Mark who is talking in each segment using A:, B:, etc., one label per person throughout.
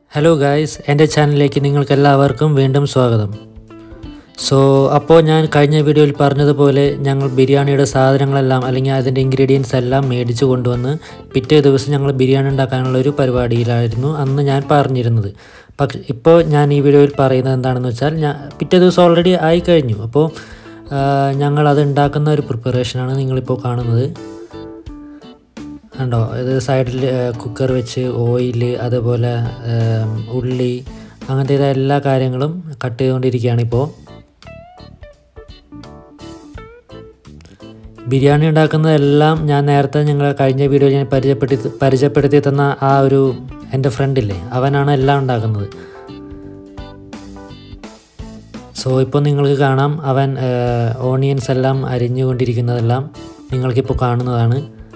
A: hello guys എൻ്റെ ചാനലിലേക്ക് നിങ്ങൾക്ക് എല്ലാവർക്കും വീണ്ടും സ്വാഗതം സോ അപ്പോൾ ഞാൻ കഴിഞ്ഞ വീഡിയോയിൽ പറഞ്ഞതുപോലെ ഞങ്ങൾ ബിരിയാണിയുടെ സാധനങ്ങളെല്ലാം അല്ലെങ്കിൽ അതിൻ്റെ ഇൻഗ്രീഡിയൻസ് എല്ലാം മേടിച്ച് കൊണ്ടുവന്ന് പിറ്റേ ദിവസം ഞങ്ങൾ ബിരിയാണി ഉണ്ടാക്കാനുള്ള ഒരു പരിപാടിയിലായിരുന്നു അന്ന് ഞാൻ പറഞ്ഞിരുന്നത് പക്ഷെ ഇപ്പോൾ ഞാൻ ഈ വീഡിയോയിൽ പറയുന്നത് എന്താണെന്ന് വെച്ചാൽ ഞാൻ പിറ്റേ ദിവസം ഓൾറെഡി ആയി കഴിഞ്ഞു അപ്പോൾ ഞങ്ങൾ അത് ഉണ്ടാക്കുന്ന ഒരു പ്രിപ്പറേഷനാണ് നിങ്ങളിപ്പോൾ കാണുന്നത് കണ്ടോ ഇത് സൈഡിൽ കുക്കർ വെച്ച് ഓയിൽ അതുപോലെ ഏം, ഉള്ളി അങ്ങനത്തെ ഇത് എല്ലാ കാര്യങ്ങളും കട്ട് ചെയ്തുകൊണ്ടിരിക്കുകയാണ് ഇപ്പോൾ ബിരിയാണി ഉണ്ടാക്കുന്നതെല്ലാം ഞാൻ നേരത്തെ ഞങ്ങൾ കഴിഞ്ഞ വീഡിയോയിൽ ഞാൻ പരിചയപ്പെടുത്തി പരിചയപ്പെടുത്തി തന്ന ആ ഒരു എൻ്റെ ഫ്രണ്ടില്ലേ അവനാണ് എല്ലാം ഉണ്ടാക്കുന്നത് സോ ഇപ്പോൾ നിങ്ങൾക്ക് കാണാം അവൻ ഓണിയൻസ് എല്ലാം അരിഞ്ഞുകൊണ്ടിരിക്കുന്നതെല്ലാം നിങ്ങൾക്കിപ്പോൾ കാണുന്നതാണ്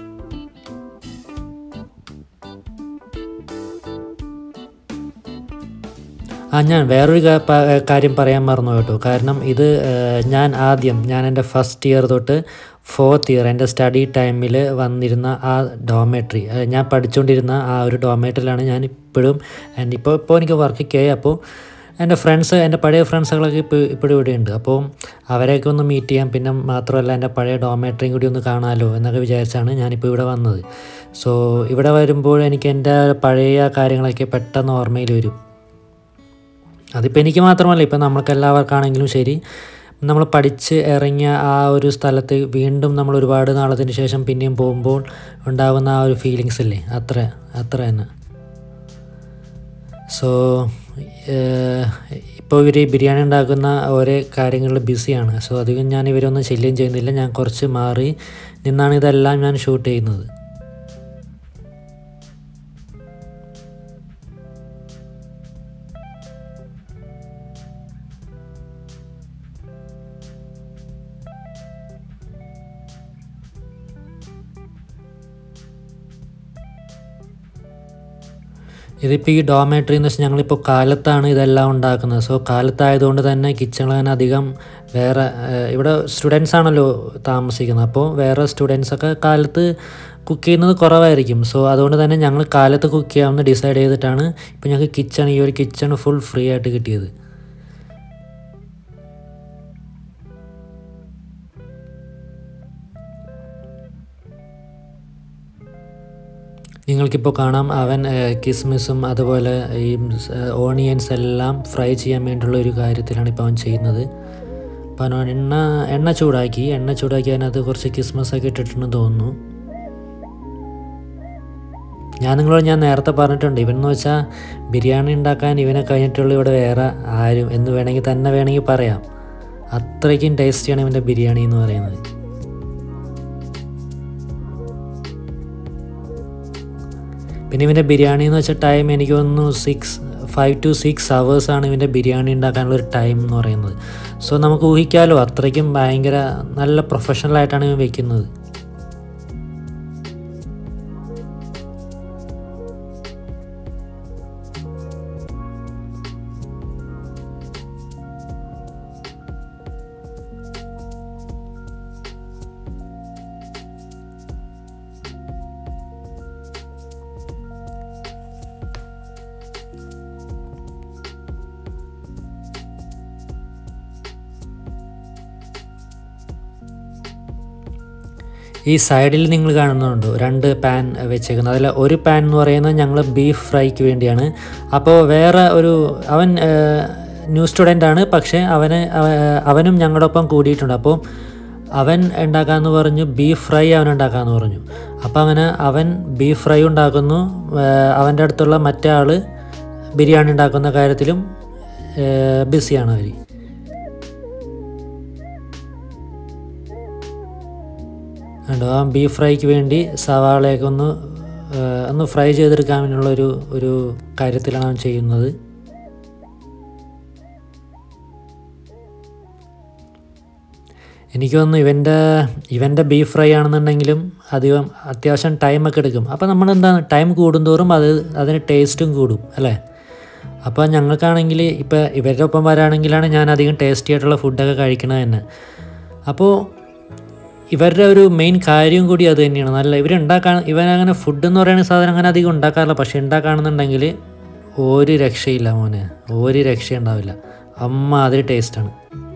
A: ആ ഞാൻ വേറൊരു കാ- പ- കാര്യം പറയാൻ മറന്നു കേട്ടോ കാരണം ഇത് ഏഹ്, ഞാൻ ആദ്യം ഞാൻ എൻ്റെ ഫസ്റ്റ് ഇയർ തൊട്ട് ഫോർത്ത് ഇയർ എൻ്റെ സ്റ്റഡി ടൈമിൽ വന്നിരുന്ന ആ ഡോമേട്രി ഞാൻ പഠിച്ചുകൊണ്ടിരുന്ന ആ ഒരു ഡോമേട്രിയിലാണ് ഞാൻ ഇപ്പോഴും എൻ്റെ ഇപ്പോൾ ഇപ്പോൾ എനിക്ക് വർക്ക് ചെയ്യായി അപ്പോൾ എൻ്റെ ഫ്രണ്ട്സ് എൻ്റെ പഴയ ഫ്രണ്ട്സുകളൊക്കെ ഇപ്പോൾ ഇപ്പോഴും ഇവിടെ ഉണ്ട് അപ്പോൾ അവരെയൊക്കെ ഒന്ന് മീറ്റ് ചെയ്യാം പിന്നെ മാത്രമല്ല എൻ്റെ പഴയ ഡോമേട്രിയും കൂടി ഒന്ന് കാണാമല്ലോ എന്നൊക്കെ വിചാരിച്ചാണ് ഞാനിപ്പോൾ ഇവിടെ വന്നത് സോ ഇവിടെ വരുമ്പോൾ എനിക്ക് എൻ്റെ പഴയ കാര്യങ്ങളൊക്കെ പെട്ടെന്ന് ഓർമ്മയിൽ വരും അതിപ്പോൾ എനിക്ക് മാത്രമല്ല ഇപ്പം നമ്മൾക്ക് എല്ലാവർക്കാണെങ്കിലും ശരി നമ്മൾ പഠിച്ച് ഇറങ്ങിയ ആ ഒരു സ്ഥലത്ത് വീണ്ടും നമ്മൾ ഒരുപാട് നാളത്തിന് ശേഷം പിന്നെയും പോകുമ്പോൾ ഉണ്ടാകുന്ന ആ ഒരു ഫീലിങ്സ് ഇല്ലേ അത്ര അത്ര തന്നെ സോ ഇപ്പോൾ ഇവർ ബിരിയാണി ഉണ്ടാക്കുന്ന ഓരോ കാര്യങ്ങളിൽ ബിസിയാണ് സോ അധികം ഞാൻ ഇവരൊന്നും ശല്യം ചെയ്യുന്നില്ല ഞാൻ കുറച്ച് മാറി നിന്നാണ് ഇതെല്ലാം ഞാൻ ഷൂട്ട് ചെയ്യുന്നത് ഇതിപ്പോൾ ഈ ഡോമേട്രി എന്ന് വെച്ചാൽ ഞങ്ങളിപ്പോൾ കാലത്താണ് ഇതെല്ലാം ഉണ്ടാക്കുന്നത് സോ കാലത്തായതുകൊണ്ട് തന്നെ കിച്ചണിൽ തന്നെ അധികം വേറെ ഏഹ്, ഇവിടെ സ്റ്റുഡൻസ് ആണല്ലോ താമസിക്കുന്നത് അപ്പോൾ വേറെ സ്റ്റുഡൻസ് ഒക്കെ കാലത്ത് കുക്ക് ചെയ്യുന്നത് കുറവായിരിക്കും സോ അതുകൊണ്ട് തന്നെ ഞങ്ങൾ കാലത്ത് കുക്ക് ചെയ്യാമെന്ന് ഡിസൈഡ് ചെയ്തിട്ടാണ് ഇപ്പോൾ ഞങ്ങൾക്ക് കിച്ചൺ ഈ ഒരു കിച്ചൺ ഫുൾ ഫ്രീ ആയിട്ട് കിട്ടിയത് നിങ്ങൾക്കിപ്പോൾ കാണാം അവൻ ഏഹ്, കിസ്മിസും അതുപോലെ ഈ ഏഹ്, ഓണിയൻസ് എല്ലാം ഫ്രൈ ചെയ്യാൻ വേണ്ടിയുള്ള ഒരു കാര്യത്തിലാണ് ഇപ്പോൾ അവൻ ചെയ്യുന്നത് അപ്പോൾ അവൻ എണ്ണ എണ്ണ ചൂടാക്കി എണ്ണ ചൂടാക്കി അതിനകത്ത് കുറച്ച് കിസ്മസ് ഒക്കെ ഇട്ടിട്ടുണ്ടെന്ന് തോന്നുന്നു ഞാൻ നിങ്ങളോട് ഞാൻ നേരത്തെ പറഞ്ഞിട്ടുണ്ട് ഇവനെന്ന് വെച്ചാൽ ബിരിയാണി ഉണ്ടാക്കാൻ ഇവനെ കഴിഞ്ഞിട്ടുള്ള ഇവിടെ വേറെ ആരും എന്ന് വേണമെങ്കിൽ തന്നെ വേണമെങ്കിൽ പറയാം അത്രയ്ക്കും ടേസ്റ്റിയാണ് ഇവൻ്റെ ബിരിയാണി എന്ന് പറയുന്നത് പിന്നെ ഇവൻ്റെ ബിരിയാണി എന്ന് വെച്ചാൽ ടൈം എനിക്ക് തോന്നുന്നു സിക്സ് ഫൈവ് ടു സിക്സ് ആണ് ഇവൻ്റെ ബിരിയാണി ഉണ്ടാക്കാനുള്ള ഒരു ടൈം എന്ന് പറയുന്നത് സോ നമുക്ക് ഊഹിക്കാമല്ലോ അത്രയ്ക്കും ഭയങ്കര നല്ല പ്രൊഫഷണൽ ആയിട്ടാണ് ഇവൻ വെക്കുന്നത് ഈ സൈഡിൽ നിങ്ങൾ കാണുന്നുണ്ടോ രണ്ട് പാൻ വെച്ചേക്കുന്നത് അതിൽ ഒരു പാൻ എന്ന് പറയുന്നത് ഞങ്ങൾ ബീഫ് ഫ്രൈക്ക് വേണ്ടിയാണ് അപ്പോൾ വേറെ ഒരു അവൻ ന്യൂ സ്റ്റുഡൻ്റ് ആണ് പക്ഷേ അവന് അവ- അവനും ഞങ്ങളുടെ ഒപ്പം കൂടിയിട്ടുണ്ട് അപ്പോൾ അവൻ ഉണ്ടാക്കാമെന്ന് പറഞ്ഞു ബീഫ് ഫ്രൈ അവൻ ഉണ്ടാക്കാമെന്ന് പറഞ്ഞു അപ്പോൾ അങ്ങനെ അവൻ ബീഫ് ഫ്രൈ ഉണ്ടാക്കുന്നു ഏഹ് അവൻ്റെ അടുത്തുള്ള മറ്റേ ആൾ ബിരിയാണി ഉണ്ടാക്കുന്ന കാര്യത്തിലും ബിസിയാണ് അവർ കണ്ടോ ആ ബീഫ് ഫ്രൈക്ക് വേണ്ടി സവാളയൊക്കെ ഒന്ന് ആ, ഒന്ന് ഫ്രൈ ചെയ്തെടുക്കാൻ വേണ്ടിയുള്ള ഒരു ഒരു കാര്യത്തിലാണ് അവൻ ചെയ്യുന്നത് എനിക്ക് തോന്നുന്നു ഇവൻ്റെ ഇവൻ്റെ ബീഫ് ഫ്രൈ ആണെന്നുണ്ടെങ്കിലും അധികം അത്യാവശ്യം ടൈമൊക്കെ എടുക്കും അപ്പോൾ നമ്മൾ എന്താണ് ടൈം കൂടുന്തോറും അത് അതിന് ടേസ്റ്റും കൂടും അല്ലേ അപ്പോൾ ഞങ്ങൾക്കാണെങ്കിൽ ഇപ്പോൾ ഇവരുടെ ഒപ്പം വരാണെങ്കിലാണ് ഞാൻ അധികം ടേസ്റ്റി ആയിട്ടുള്ള ഫുഡൊക്കെ കഴിക്കണത് തന്നെ അപ്പോൾ ഇവരുടെ ഒരു മെയിൻ കാര്യം കൂടി അത് തന്നെയാണ് നല്ല ഇവരുണ്ടാക്കാൻ ഇവൻ അങ്ങനെ ഫുഡ് എന്ന് പറയുന്ന സാധനം അങ്ങനെ അധികം ഉണ്ടാക്കാറില്ല പക്ഷേ ഉണ്ടാക്കുകയാണെന്നുണ്ടെങ്കിൽ ഒരു രക്ഷയില്ല മോനെ ഒരു രക്ഷ ഉണ്ടാവില്ല അമ്മാതിരി ടേസ്റ്റാണ്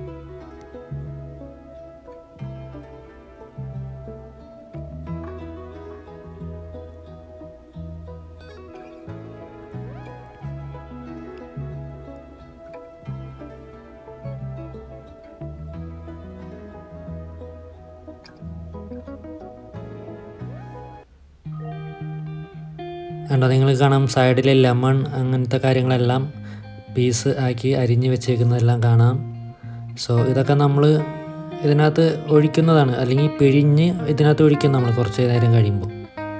A: കണ്ടോ നിങ്ങൾ കാണാം സൈഡിൽ ലെമൺ അങ്ങനത്തെ കാര്യങ്ങളെല്ലാം പീസ് ആക്കി അരിഞ്ഞ് വെച്ചേക്കുന്നതെല്ലാം കാണാം സോ ഇതൊക്കെ നമ്മൾ ഇതിനകത്ത് ഒഴിക്കുന്നതാണ് അല്ലെങ്കിൽ പിഴിഞ്ഞ് ഇതിനകത്ത് ഒഴിക്കും നമ്മൾ കുറച്ച് നേരം കഴിയുമ്പോൾ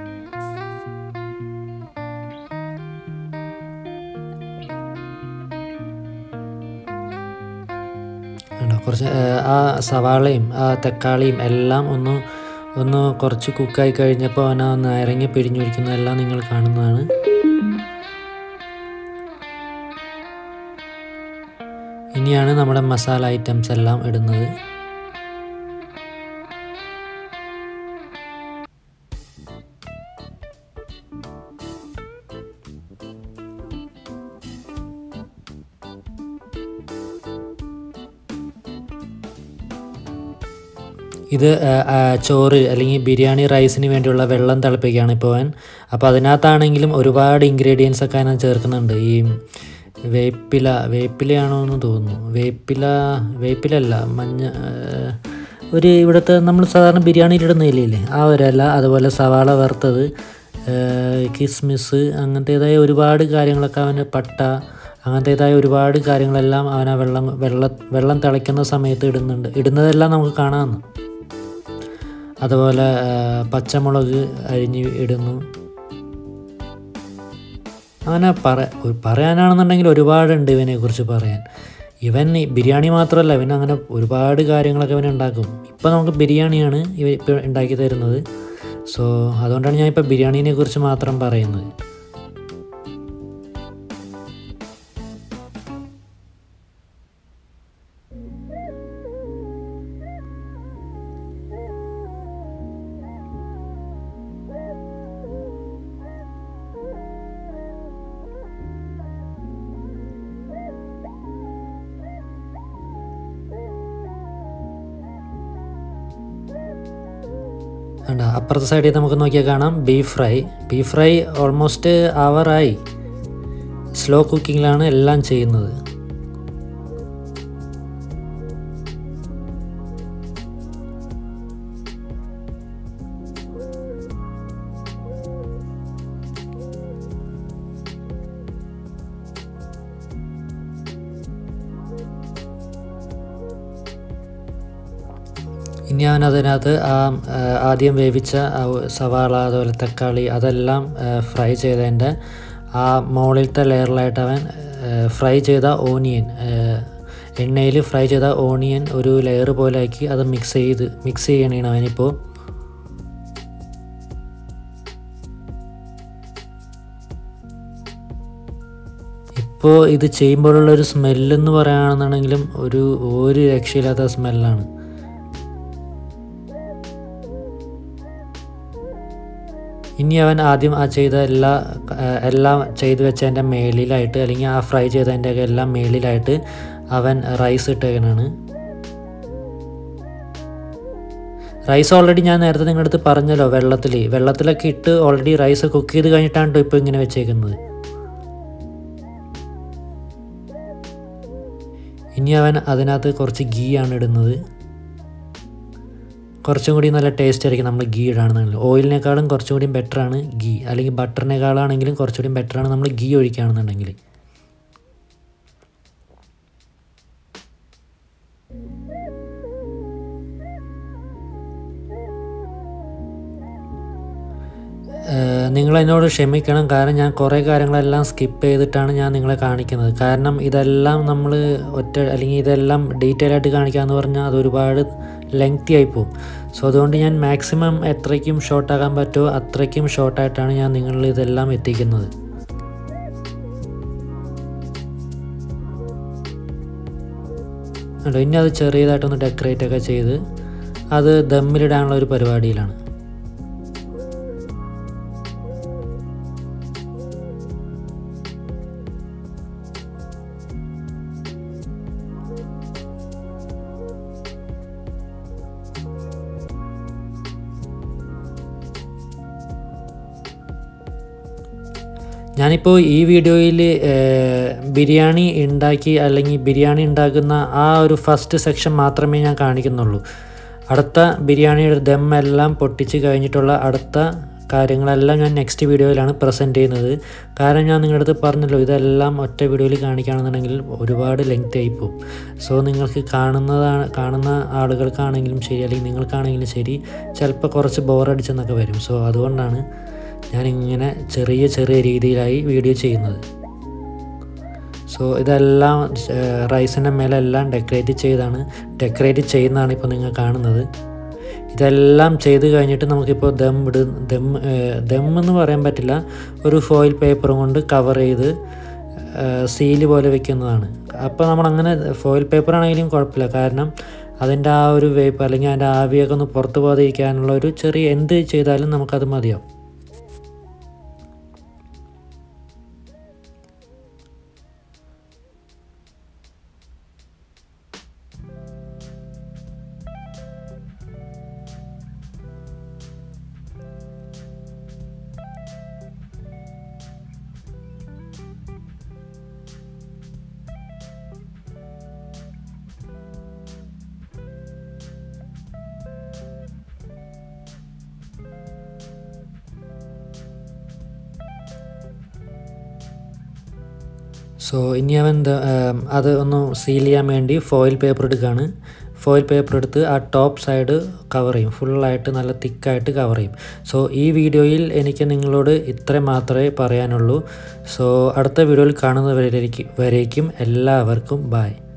A: കണ്ടോ കുറച്ച് ആ സവാളയും ആ തക്കാളിയും എല്ലാം ഒന്ന് ഒന്ന് കുറച്ച് കുക്കായി കഴിഞ്ഞപ്പോൾ അവൻ ആ നാരങ്ങ പിഴിഞ്ഞൊഴിക്കുന്നതെല്ലാം നിങ്ങൾ കാണുന്നതാണ് ഇനിയാണ് നമ്മുടെ മസാല ഐറ്റംസ് എല്ലാം ഇടുന്നത് ഇത് ചോറ് അല്ലെങ്കിൽ ബിരിയാണി റൈസിന് വേണ്ടിയുള്ള വെള്ളം തിളപ്പിക്കുകയാണ് ഇപ്പോൾ അവൻ അപ്പോൾ അതിനകത്താണെങ്കിലും ഒരുപാട് ഇൻഗ്രീഡിയൻസ് ഒക്കെ അതിനകത്ത് ചേർക്കുന്നുണ്ട് ഈ വേപ്പില വേപ്പിലയാണോ എന്ന് തോന്നുന്നു വേപ്പില വേപ്പിലല്ല മഞ്ഞ ഒരു ഇവിടുത്തെ നമ്മൾ സാധാരണ ബിരിയാണിയിൽ ഇടുന്ന ഇലയില്ലേ ആ ഒരു ഇല അതുപോലെ സവാള വറുത്തത് കിസ്മിസ് അങ്ങനത്തേതായ ഒരുപാട് കാര്യങ്ങളൊക്കെ അവന് പട്ട അങ്ങനത്തേതായ ഒരുപാട് കാര്യങ്ങളെല്ലാം അവൻ ആ വെള്ളം വെള്ള വെള്ളം തിളയ്ക്കുന്ന സമയത്ത് ഇടുന്നുണ്ട് ഇടുന്നതെല്ലാം നമുക്ക് കാണാമെന്ന് അതുപോലെ പച്ചമുളക് അരിഞ്ഞ് ഇടുന്നു അങ്ങനെ പറ പറയാനാണെന്നുണ്ടെങ്കിൽ ഒരുപാടുണ്ട് ഇവനെക്കുറിച്ച് പറയാൻ ഇവൻ ബിരിയാണി മാത്രമല്ല ഇവൻ അങ്ങനെ ഒരുപാട് കാര്യങ്ങളൊക്കെ ഇവൻ ഉണ്ടാക്കും ഇപ്പോൾ നമുക്ക് ബിരിയാണിയാണ് ഇവ ഇപ്പോൾ ഉണ്ടാക്കി തരുന്നത് സോ അതുകൊണ്ടാണ് ഞാൻ ഇപ്പോൾ ബിരിയാണീനെ കുറിച്ച് മാത്രം പറയുന്നത് കണ്ട അപ്പുറത്തെ സൈഡിൽ നമുക്ക് നോക്കിയാൽ കാണാം beef fry beef fry almost ആവറായി സ്ലോ കുക്കിങ്ങിലാണ് എല്ലാം ചെയ്യുന്നത് ഇനി അവൻ അതിനകത്ത് ആ ആദ്യം വേവിച്ച സവാള അതുപോലെ തക്കാളി അതെല്ലാം ഫ്രൈ ചെയ്തതിൻ്റെ ആ മുകളിലത്തെ ലെയറിലായിട്ട് അവൻ ഫ്രൈ ചെയ്ത ഓണിയൻ എണ്ണയിൽ ഫ്രൈ ചെയ്ത ഓണിയൻ ഒരു ലെയർ പോലെ ആക്കി അത് മിക്സ് ചെയ്ത് മിക്സ് ചെയ്യണേണ് അവനിപ്പോൾ ഇപ്പോൾ ഇത് ചെയ്യുമ്പോഴുള്ള ഒരു സ്മെല്ലെന്ന് പറയുകയാണെന്നുണ്ടെങ്കിലും ഒരു ഒരു രക്ഷയില്ലാത്ത സ്മെല്ലാണ് ഇനി അവൻ ആദ്യം ആ ചെയ്ത എല്ലാ എല്ലാം ചെയ്തു വെച്ചതിൻ്റെ മേളിലായിട്ട് അല്ലെങ്കിൽ ആ ഫ്രൈ ചെയ്തതിൻ്റെ ഒക്കെ എല്ലാം മേളിലായിട്ട് അവൻ റൈസ് ഇട്ടേക്കനാണ് റൈസ് ഓൾറെഡി ഞാൻ നേരത്തെ നിങ്ങളുടെ അടുത്ത് പറഞ്ഞല്ലോ വെള്ളത്തിൽ വെള്ളത്തിലൊക്കെ ഇട്ട് ഓൾറെഡി റൈസ് കുക്ക് ചെയ്ത് കഴിഞ്ഞിട്ടാണ് ഇപ്പോൾ ഇങ്ങനെ വെച്ചേക്കുന്നത് ഇനി അവൻ അതിനകത്ത് കുറച്ച് ഗീ ആണ് ഇടുന്നത് കുറച്ചും കൂടി നല്ല ടേസ്റ്റ് ആയിരിക്കും നമ്മൾ ഗീ ഇടാണെന്നുണ്ടെങ്കിൽ ഓയിലിനേക്കാളും കുറച്ചും കൂടി ബെറ്ററാണ് ഗീ അല്ലെങ്കിൽ ബട്ടറിനേക്കാളാണെങ്കിലും കുറച്ചുകൂടി ബെറ്ററാണ് നമ്മൾ ഗീ ഒഴിക്കുകയാണെന്നുണ്ടെങ്കിൽ നിങ്ങൾ എന്നോട് ക്ഷമിക്കണം കാരണം ഞാൻ കുറേ കാര്യങ്ങളെല്ലാം സ്കിപ്പ് ചെയ്തിട്ടാണ് ഞാൻ നിങ്ങളെ കാണിക്കുന്നത് കാരണം ഇതെല്ലാം നമ്മൾ ഒറ്റ അല്ലെങ്കിൽ ഇതെല്ലാം ഡീറ്റെയിൽ ആയിട്ട് കാണിക്കാമെന്ന് പറഞ്ഞാൽ അത് ഒരുപാട് ലെങ്തി ആയി പോകും സോ അതുകൊണ്ട് ഞാൻ മാക്സിമം എത്രയ്ക്കും ഷോർട്ടാക്കാൻ പറ്റുമോ അത്രയ്ക്കും ഷോർട്ടായിട്ടാണ് ഞാൻ നിങ്ങളിൽ ഇതെല്ലാം എത്തിക്കുന്നത് കേട്ടോ ഇനി അത് ചെറിയതായിട്ടൊന്ന് ഡെക്കറേറ്റ് ഒക്കെ ചെയ്ത് അത് ദമ്മിലിടാനുള്ള ഒരു പരിപാടിയിലാണ് ഞാനിപ്പോൾ ഈ വീഡിയോയിൽ ബിരിയാണി ഉണ്ടാക്കി അല്ലെങ്കിൽ ബിരിയാണി ഉണ്ടാക്കുന്ന ആ ഒരു ഫസ്റ്റ് സെക്ഷൻ മാത്രമേ ഞാൻ കാണിക്കുന്നുള്ളൂ അടുത്ത ബിരിയാണിയുടെ ദം എല്ലാം പൊട്ടിച്ച് കഴിഞ്ഞിട്ടുള്ള അടുത്ത കാര്യങ്ങളെല്ലാം ഞാൻ നെക്സ്റ്റ് വീഡിയോയിലാണ് പ്രസൻറ്റ് ചെയ്യുന്നത് കാരണം ഞാൻ നിങ്ങളുടെ അടുത്ത് പറഞ്ഞല്ലോ ഇതെല്ലാം ഒറ്റ വീഡിയോയിൽ കാണിക്കുകയാണെന്നുണ്ടെങ്കിൽ ഒരുപാട് ലെങ്ത് ആയി പോകും സോ നിങ്ങൾക്ക് കാണുന്നതാണ് കാണുന്ന ആളുകൾക്കാണെങ്കിലും ശരി അല്ലെങ്കിൽ നിങ്ങൾക്കാണെങ്കിലും ശരി ചിലപ്പോൾ കുറച്ച് ബോറടിച്ചെന്നൊക്കെ വരും സോ അതുകൊണ്ടാണ് ഞാനിങ്ങനെ ചെറിയ ചെറിയ രീതിയിലായി വീഡിയോ ചെയ്യുന്നത് സോ ഇതെല്ലാം റൈസിൻ്റെ മേലെ എല്ലാം ഡെക്കറേറ്റ് ചെയ്താണ് ഡെക്കറേറ്റ് ചെയ്യുന്നതാണ് ഇപ്പോൾ നിങ്ങൾ കാണുന്നത് ഇതെല്ലാം ചെയ്ത് കഴിഞ്ഞിട്ട് നമുക്കിപ്പോൾ ദം ഇട ദം ദം എന്ന് പറയാൻ പറ്റില്ല ഒരു ഫോയിൽ പേപ്പറും കൊണ്ട് കവർ ചെയ്ത് സീല് പോലെ വെക്കുന്നതാണ് അപ്പോൾ നമ്മൾ അങ്ങനെ ഫോയിൽ പേപ്പർ ആണെങ്കിലും കുഴപ്പമില്ല കാരണം അതിൻ്റെ ആ ഒരു വേപ്പ് അല്ലെങ്കിൽ അതിൻ്റെ ആവിയൊക്കെ ഒന്ന് പുറത്ത് പോകാതിരിക്കാനുള്ള ഒരു ചെറിയ എന്ത് ചെയ്താലും നമുക്കത് മതിയാവും സോ ഇനി അവൻ അത് ഒന്ന് സീൽ ചെയ്യാൻ വേണ്ടി ഫോയിൽ പേപ്പർ എടുക്കുകയാണ് ഫോയിൽ പേപ്പർ എടുത്ത് ആ ടോപ്പ് സൈഡ് കവർ ചെയ്യും ഫുള്ളായിട്ട് നല്ല തിക്കായിട്ട് കവർ ചെയ്യും സോ ഈ വീഡിയോയിൽ എനിക്ക് നിങ്ങളോട് ഇത്ര മാത്രമേ പറയാനുള്ളൂ സോ അടുത്ത വീഡിയോയിൽ കാണുന്നവരേക്കും വരേക്കും എല്ലാവർക്കും ബായ്